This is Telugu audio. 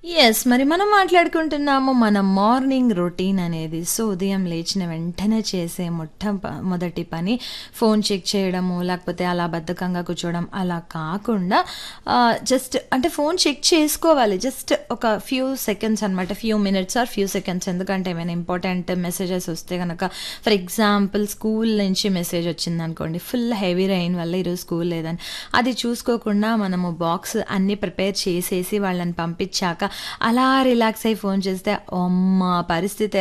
యెస్. మరి మనం మాట్లాడుకుంటున్నాము మన మార్నింగ్ రొటీన్ అనేది. సో, ఉదయం లేచిన వెంటనే చేసే మొట్ట ప మొదటి పని ఫోన్ చెక్ చేయడము, లేకపోతే అలా బద్ధకంగా కూర్చోవడం అలా కాకుండా ఆహ్, జస్ట్ అంటే ఫోన్ చెక్ చేసుకోవాలి. జస్ట్ ఒక ఫ్యూ సెకండ్స్ అనమాట. Few minutes or few seconds ఎందుకంటే ఏమైనా ఇంపార్టెంట్ మెసేజెస్ వస్తే గనక ఫర్ ఎగ్జాంపుల్ స్కూల్ నుంచి మెసేజ్ వచ్చిందనుకోండి. ఫుల్ హెవీ రెయిన్ వల్ల ఈరోజు స్కూల్ లేదని. అది చూసుకోకుండా మనము బాక్స్ అన్నీ ప్రిపేర్ చేసేసి వాళ్ళని పంపించాక అలా రిలాక్స్ అయ్యి ఫోన్ చేస్తే అమ్మ! పరిస్థితి